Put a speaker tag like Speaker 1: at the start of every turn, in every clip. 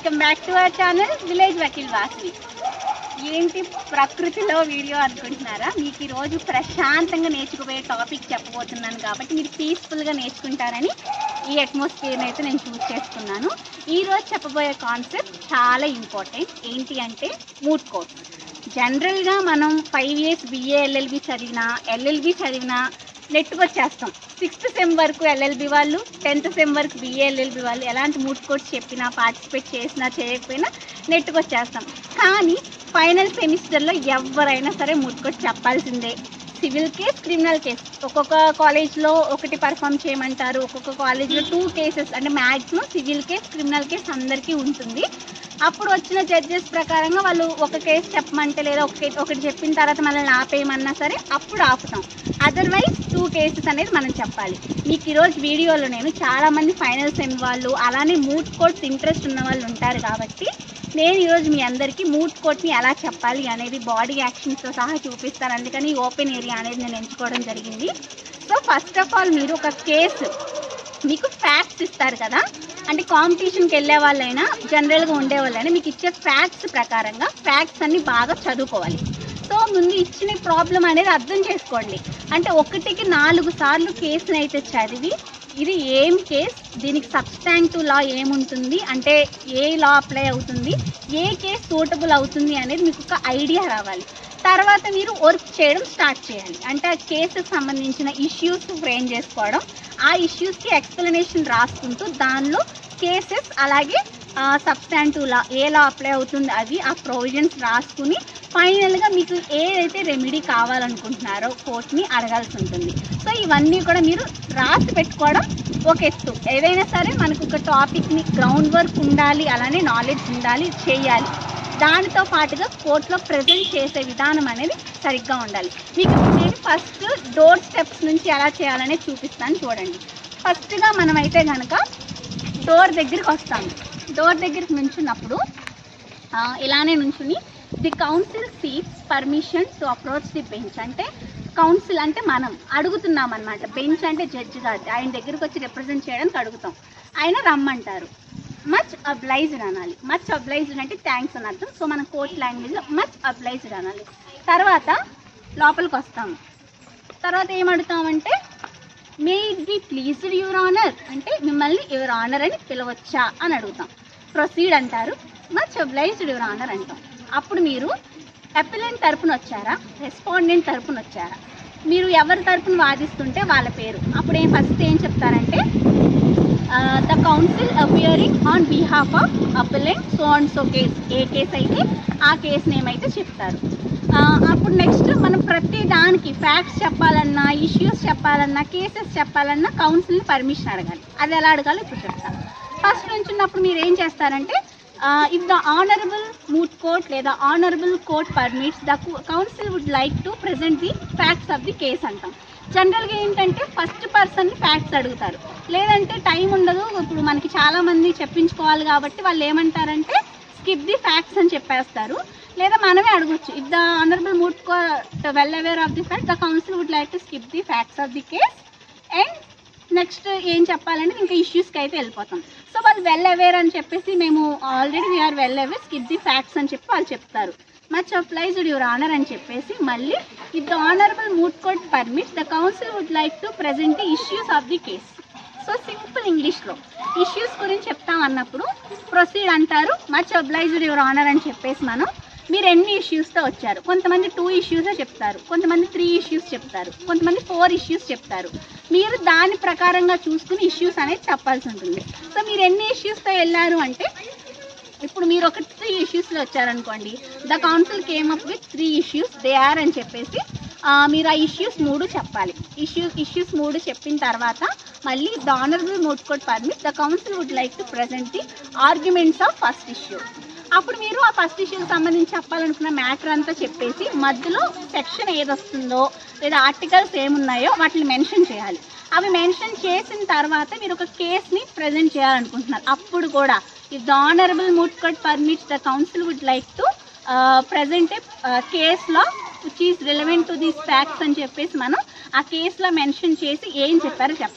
Speaker 1: welcome back to our channel village Vakeel వాసిని ఏంటి ప్రకృతిలో వీడియో అనుకుంటున్నారా మీకు ఈరోజు ప్రశాంతంగా నేర్చుకుపోయే టాపిక్ చెప్పబోతున్నాను కాబట్టి మీరు పీస్ఫుల్గా నేర్చుకుంటారని ఈ అట్మాస్ఫియర్ని అయితే నేను చూస్ చేసుకున్నాను ఈరోజు చెప్పబోయే కాన్సెప్ట్ చాలా ఇంపార్టెంట్ ఏంటి అంటే మూట్ కోర్స్ జనరల్గా మనం ఫైవ్ ఇయర్స్ బిఏ ఎల్ఎల్బి చదివినా ఎల్ఎల్బి చదివినా నెట్కి వచ్చేస్తాం సిక్స్త్ సెమ్ వరకు ఎల్ఎల్బి వాళ్ళు టెన్త్ సెమ్ వరకు బిఏ ఎల్ఎల్బి వాళ్ళు ఎలాంటి మూట్ కోర్స్ చెప్పినా పార్టిసిపేట్ చేసినా చేయకపోయినా నెట్కి వచ్చేస్తాం కానీ ఫైనల్ సెమిస్టర్లో ఎవరైనా సరే మూట్ కోర్స్ చెప్పాల్సిందే సివిల్ కేస్ క్రిమినల్ కేస్ ఒక్కొక్క కాలేజ్లో ఒకటి పర్ఫామ్ చేయమంటారు ఒక్కొక్క కాలేజ్లో టూ కేసెస్ అంటే maximum civil case criminal case అందరికీ ఉంటుంది అప్పుడు వచ్చిన జడ్జెస్ ప్రకారంగా వాళ్ళు ఒక కేసు చెప్పమంటే లేదా ఒక ఒకటి చెప్పిన తర్వాత మనల్ని ఆపేయమన్నా సరే అప్పుడు ఆపుతాం అదర్వైజ్ టూ కేసెస్ అనేది మనం చెప్పాలి మీకు ఈరోజు వీడియోలో నేను చాలామంది ఫైనల్ సెమ్ వాళ్ళు అలానే మూట్ కోర్ట్స్ ఇంట్రెస్ట్ ఉన్న వాళ్ళు ఉంటారు కాబట్టి నేను ఈరోజు మీ అందరికీ మూట్ కోట్ని ఎలా చెప్పాలి అనేది బాడీ యాక్షన్స్తో సహా చూపిస్తాను అందుకని ఓపెన్ ఏరియా అనేది నేను ఎంచుకోవడం జరిగింది సో ఫస్ట్ ఆఫ్ ఆల్ మీరు ఒక కేసు మీకు ఫ్యాక్ట్స్ ఇస్తారు కదా అంటే కాంపిటీషన్కి వెళ్ళే వాళ్ళైనా జనరల్గా ఉండే వాళ్ళైనా మీకు ఇచ్చే ఫ్యాక్ట్స్ ప్రకారంగా ఫ్యాక్ట్స్ అన్ని బాగా చదువుకోవాలి సో ముందు ఇచ్చిన ప్రాబ్లం అనేది అర్థం చేసుకోండి అంటే ఒకటికి నాలుగు సార్లు కేసుని అయితే చదివి ఇది ఏం కేస్ దీనికి సబ్స్టాంటివ్ లా ఏముంటుంది అంటే ఏ లా అప్లై అవుతుంది ఏ కేస్ సూటబుల్ అవుతుంది అనేది మీకు ఒక ఐడియా రావాలి తర్వాత మీరు వర్క్ చేయడం స్టార్ట్ చేయాలి అంటే ఆ కేసుకు సంబంధించిన ఇష్యూస్ ఫ్రేమ్ చేసుకోవడం ఆ ఇష్యూస్కి ఎక్స్ప్లెనేషన్ రాసుకుంటూ దానిలో కేసెస్ అలాగే సబ్స్టాంటివ్ లా ఏ లా అప్లై అవుతుంది అవి ఆ ప్రొవిజన్స్ రాసుకుని ఫైనల్గా మీకు ఏదైతే రెమెడీ కావాలనుకుంటున్నారో కోర్ట్ని అడగాల్సి ఉంటుంది సో ఇవన్నీ కూడా మీరు రాసి పెట్టుకోవడం ఒక ఎత్తు ఏదైనా సరే మనకు ఒక టాపిక్ని గ్రౌండ్ వర్క్ ఉండాలి అలానే నాలెడ్జ్ ఉండాలి చేయాలి దానితో పాటుగా కోర్టులో ప్రజెంట్ చేసే విధానం అనేది సరిగ్గా ఉండాలి మీకు నేను ఫస్ట్ డోర్ స్టెప్స్ నుంచి ఎలా చేయాలనేది చూపిస్తాను చూడండి ఫస్ట్గా మనమైతే కనుక డోర్ దగ్గరికి వస్తాము డోర్ దగ్గరికి నుంచున్నప్పుడు ఆ, ఇలానే నుంచుని the counsel seeks permission to approach the bench అంటే కౌన్సిల్ అంటే మనం అడుగుతున్నాం అనమాట బెంచ్ అంటే జడ్జి కాదు ఆయన దగ్గరికి వచ్చి రిప్రజెంట్ చేయడానికి అడుగుతాం ఆయన రమ్మంటారు మచ్ అబ్లైజ్డ్ అనాలి మచ్ అబ్లైజ్డ్ అంటే థ్యాంక్స్ అని అర్థం సో మన కోర్ట్ లాంగ్వేజ్లో మచ్ అబ్లైజ్డ్ అనాలి తర్వాత లోపలికి వస్తాము తర్వాత ఏమడుగుతామంటే may it be pleased your honour అంటే మిమ్మల్ని యువర్ ఆనర్ అని పిలవచ్చా అని అడుగుతాం ప్రొసీడ్ అంటారు మచ్ అబ్లైజ్డ్ యువర్ ఆనర్ అంటాం అప్పుడు మీరు అపిలెంట్ తరపున వచ్చారా రెస్పాండెంట్ తరపున వచ్చారా మీరు ఎవరి తరపున వాదిస్తుంటే వాళ్ళ పేరు అప్పుడు ఏం ఫస్ట్ ఏం చెప్తారంటే the counsel appearing on behalf of appellant so and so case a case అయితే ఆ కేస్ నేమ్ అయితే చెప్తారు ఆ, అప్పుడు నెక్స్ట్ మనం ప్రతి దానికి ఫ్యాక్ట్స్ చెప్పాలన్నా ఇష్యూస్ చెప్పాలన్నా కేసెస్ చెప్పాలన్నా కౌన్సిల్ని పర్మిషన్ అడగాలి అది ఎలా అడగాలో ఇప్పుడు చెప్తాను ఫస్ట్ నుంచి ఉన్నప్పుడు మీరు ఏం చేస్తారంటే if the honourable moot court లేదా honourable court permits the counsel would like to present the facts of the case అంటాం జనరల్గా ఏంటంటే ఫస్ట్ పర్సన్ ఫ్యాక్ట్స్ అడుగుతారు లేదంటే టైం ఉండదు ఇప్పుడు మనకి చాలా మంది చెప్పించుకోవాలి కాబట్టి వాళ్ళు ఏమంటారంటే స్కిప్ ది ఫ్యాక్ట్స్ అని చెప్పేస్తారు లేదా మనమే అడగొచ్చు if the honourable moot court well aware of the fact the counsel would like to skip the facts of the case and next ఏం చెప్పాలంటే ఇంకా ఇష్యూస్కి అయితే వెళ్ళిపోతాం సో వాళ్ళు వెల్ అవేర్ అని చెప్పేసి మేము already we are well aware skip the facts అని చెప్పి వాళ్ళు చెప్తారు మచ్ అప్లైజ్డ్ యువర్ ఆనర్ అని చెప్పేసి మళ్ళీ if the honourable moot court permit the counsel would like to present the issues of the case so simple ఇంగ్లీష్లో ఇష్యూస్ గురించి చెప్తాం అన్నప్పుడు ప్రొసీడ్ అంటారు మచ్ అబ్లైజ్డ్ యువర్ ఆనర్ అని చెప్పేసి మనం మీరు ఎన్ని ఇష్యూస్తో వచ్చారు కొంతమంది టూ ఇష్యూసే చెప్తారు కొంతమంది త్రీ ఇష్యూస్ చెప్తారు కొంతమంది ఫోర్ ఇష్యూస్ చెప్తారు మీరు దాని ప్రకారంగా చూసుకుని ఇష్యూస్ అనేది చెప్పాల్సి ఉంటుంది సో మీరు ఎన్ని ఇష్యూస్తో వెళ్ళారు అంటే ఇప్పుడు మీరు ఒక త్రీ ఇష్యూస్లో వచ్చారనుకోండి the counsel came up with three issues they are అని చెప్పేసి ఆ, మీరు ఆ ఇష్యూస్ మూడు చెప్పాలి ఇష్యూస్ ఇష్యూస్ మూడు చెప్పిన తర్వాత మళ్ళీ the honourable moot court permit the counsel would like to present the arguments of first issue అప్పుడు మీరు ఆ ఫస్ట్ ఇష్యూకి సంబంధించి చెప్పాలనుకున్న మ్యాటర్ అంతా చెప్పేసి మధ్యలో సెక్షన్ ఏది వస్తుందో లేదా ఆర్టికల్స్ ఏమున్నాయో వాటిని మెన్షన్ చేయాలి అవి మెన్షన్ చేసిన తర్వాత మీరు ఒక కేస్ని ప్రజెంట్ చేయాలనుకుంటున్నారు అప్పుడు కూడా if the honourable moot court permits the counsel would like to present కేస్లో which is relevant to these facts అని చెప్పేసి మనం ఆ కేసులో మెన్షన్ చేసి ఏం చెప్పారో చెప్పాలి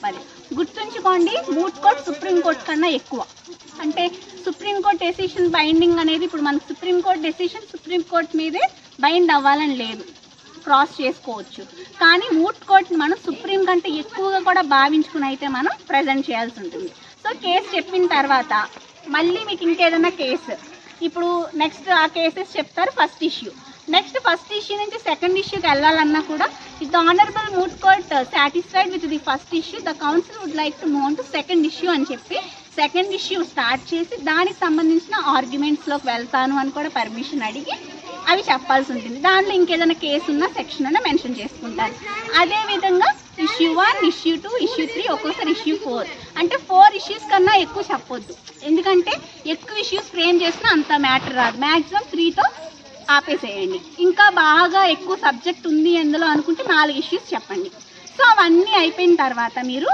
Speaker 1: గుర్తుంచుకోండి మూట్ కోర్ట్ సుప్రీంకోర్టు కన్నా ఎక్కువ అంటే సుప్రీంకోర్టు డెసిషన్ బైండింగ్ అనేది ఇప్పుడు మనకు సుప్రీంకోర్టు డెసిషన్ సుప్రీంకోర్టు మీదే బైండ్ అవ్వాలని లేదు క్రాస్ చేసుకోవచ్చు కానీ మూట్ కోర్ట్ని మనం సుప్రీం కంటే ఎక్కువగా కూడా భావించుకుని అయితే మనం ప్రజెంట్ చేయాల్సి ఉంటుంది సో కేసు చెప్పిన తర్వాత మళ్ళీ మీకు ఇంకేదైనా కేసు ఇప్పుడు నెక్స్ట్ ఆ కేసెస్ చెప్తారు first issue next first issue నుంచి సెకండ్ ఇష్యూకి వెళ్ళాలన్నా కూడా if the honourable moot court satisfied with the first issue the counsel would like to move to second issue అని చెప్పి సెకండ్ ఇష్యూ స్టార్ట్ చేసి దానికి సంబంధించిన ఆర్గ్యుమెంట్స్లోకి వెళ్తాను అని కూడా పర్మిషన్ అడిగి అవి చెప్పాల్సి ఉంటుంది దాంట్లో ఇంకేదైనా కేసు ఉన్న సెక్షన్ అన్న మెన్షన్ చేసుకుంటారు అదే విధంగా issue one issue two issue three ఒక్కోసారి ఇష్యూ ఫోర్ అంటే ఫోర్ ఇష్యూస్ కన్నా ఎక్కువ చెప్పొద్దు ఎందుకంటే ఎక్కువ ఇష్యూస్ ఫ్రేమ్ చేసినా అంత మ్యాటర్ రాదు మ్యాక్సిమం త్రీతో ఆపేసేయండి ఇంకా బాగా ఎక్కువ సబ్జెక్ట్ ఉంది అందులో అనుకుంటే నాలుగు ఇష్యూస్ చెప్పండి సో అవన్నీ అయిపోయిన తర్వాత మీరు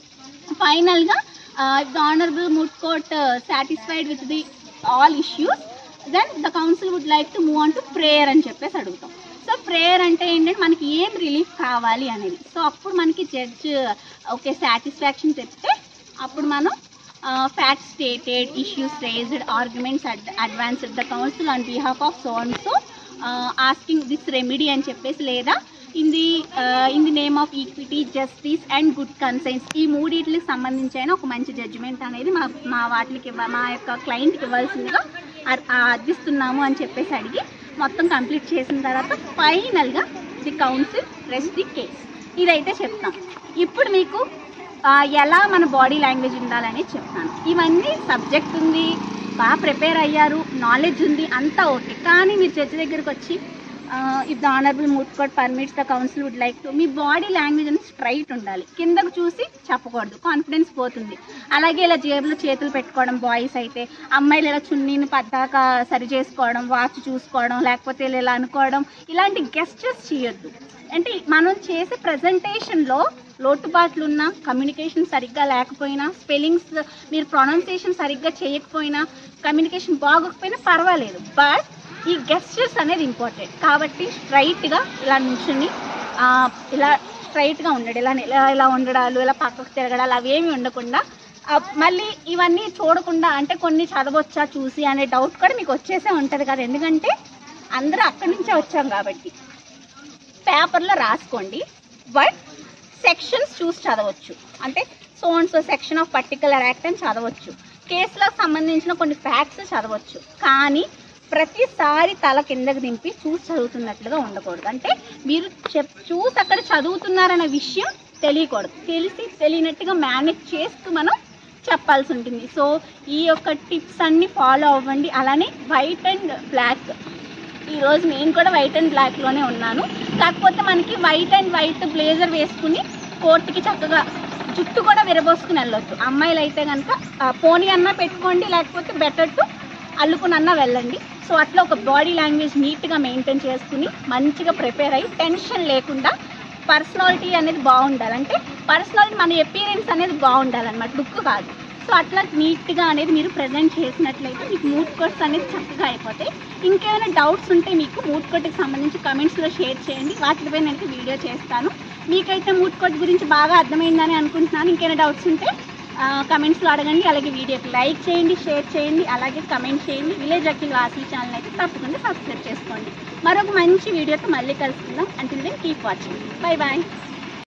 Speaker 1: ఫైనల్గా the honourable moot court satisfied with the all issues then the counsel would like to move on to prayer అని చెప్పేసి అడుగుతాం సో ప్రేయర్ అంటే ఏంటంటే మనకి ఏం రిలీఫ్ కావాలి అనేది సో అప్పుడు మనకి జడ్జ్ ఓకే సాటిస్ఫాక్షన్ చెప్తే అప్పుడు మనం fact stated issues raised arguments advanced the counsel on behalf of so and so asking this remedy అని చెప్పేసి లేదా in the in the name of equity justice and good conscience ఈ మూడింటికి సంబంధించి అయినా ఒక మంచి జడ్జిమెంట్ అనేది మా మా వాటికి ఇవ్వ మా యొక్క క్లయింట్కి ఇవ్వాల్సిందిగా అర్- ఆ అర్థిస్తున్నాము అని చెప్పేసి అడిగి మొత్తం కంప్లీట్ చేసిన తర్వాత ఫైనల్గా the counsel rest the case ఇదైతే చెప్తాం ఇప్పుడు మీకు ఆ, ఎలా మన బాడీ లాంగ్వేజ్ ఉండాలనేది చెప్తాను ఇవన్నీ సబ్జెక్ట్ ఉంది బాగా ప్రిపేర్ అయ్యారు నాలెడ్జ్ ఉంది అంతా ఓకే కానీ మీరు జడ్జి దగ్గరికి వచ్చి if the honourable moot court permits the counsel would like to మీ బాడీ లాంగ్వేజ్ అనేది స్ట్రైట్ ఉండాలి కిందకు చూసి చెప్పకూడదు కాన్ఫిడెన్స్ పోతుంది అలాగే ఇలా జేబులో చేతులు పెట్టుకోవడం బాయ్స్ అయితే అమ్మాయిలు ఇలా చున్నీని పద్దాక సరి చేసుకోవడం వాచ్ చూసుకోవడం లేకపోతే ఇలా ఇలా అనుకోవడం ఇలాంటి గెస్టర్స్ చేయొద్దు అంటే మనం చేసే ప్రజెంటేషన్లో లోటుపాట్లు ఉన్నా కమ్యూనికేషన్ సరిగ్గా లేకపోయినా స్పెల్లింగ్స్ మీరు ప్రొనౌన్సియేషన్ సరిగ్గా చేయకపోయినా కమ్యూనికేషన్ బాగోకపోయినా పర్వాలేదు బట్ ఈ గెస్టర్స్ అనేది ఇంపార్టెంట్ కాబట్టి స్ట్రైట్గా ఇలా నుంచుని ఆ, ఇలా స్ట్రైట్గా ఉండడు ఇలా ఇలా ఇలా ఉండడాలు ఇలా పక్కకు తిరగడాలు అవేమి ఉండకుండా ఆ, మళ్ళీ ఇవన్నీ చూడకుండా అంటే కొన్ని చదవచ్చా చూసి అనే డౌట్ కూడా మీకు వచ్చేసే ఉంటుంది కదా ఎందుకంటే అందరూ అక్కడి నుంచే వచ్చాం కాబట్టి పేపర్లో రాసుకోండి బట్ సెక్షన్స్ చూసి చదవచ్చు అంటే so and so section of particular act అని చదవచ్చు కేసులకు సంబంధించిన కొన్ని ఫ్యాక్ట్స్ చదవచ్చు కానీ ప్రతిసారి తల కిందకి దింపి చూసి చదువుతున్నట్లుగా ఉండకూడదు అంటే మీరు చెప్ చూసి అక్కడ చదువుతున్నారన్న విషయం తెలియకూడదు తెలిసి తెలియనట్టుగా మేనేజ్ చేస్తూ మనం చెప్పాల్సి ఉంటుంది సో ఈ యొక్క టిప్స్ అన్ని ఫాలో అవ్వండి అలానే వైట్ అండ్ బ్లాక్ ఈరోజు నేను కూడా వైట్ అండ్ బ్లాక్లోనే ఉన్నాను కాకపోతే మనకి వైట్ అండ్ వైట్ బ్లేజర్ వేసుకుని కోర్టుకి చక్కగా జుట్టు కూడా విరబోసుకుని వెళ్ళొచ్చు అమ్మాయిలు అయితే కనుక పోనీ అన్నా పెట్టుకోండి లేకపోతే బెటర్ టు అల్లుకుని అన్నా వెళ్ళండి సో అట్లా ఒక బాడీ లాంగ్వేజ్ నీట్గా మెయింటైన్ చేసుకుని మంచిగా ప్రిపేర్ అయ్యి టెన్షన్ లేకుండా పర్సనాలిటీ అనేది బాగుండాలి అంటే పర్సనాలిటీ మన ఎపీరియన్స్ అనేది బాగుండాలన్నమాట లుక్ కాదు సో అట్లా నీట్గా అనేది మీరు ప్రజెంట్ చేసినట్లయితే మీకు మూడ్ కోట్స్ అనేది చక్కగా అయిపోతాయి ఇంకేమైనా డౌట్స్ ఉంటే మీకు మూడ్ కోట్కి సంబంధించి కమెంట్స్లో షేర్ చేయండి వాటిపై నేను వీడియో చేస్తాను మీకైతే మూడ్ కోట్ గురించి బాగా అర్థమైందని అనుకుంటున్నాను ఇంకేమైనా డౌట్స్ ఉంటే కమెంట్స్లో అడగండి అలాగే వీడియోకి లైక్ చేయండి షేర్ చేయండి అలాగే కమెంట్ చేయండి విలేజ్ అఖిల్ వాసి ఛానల్ అయితే తప్పకుండా సబ్స్క్రైబ్ చేసుకోండి మరొక మంచి వీడియోతో మళ్ళీ కలుసుకుందాం అంటే then keep watching bye bye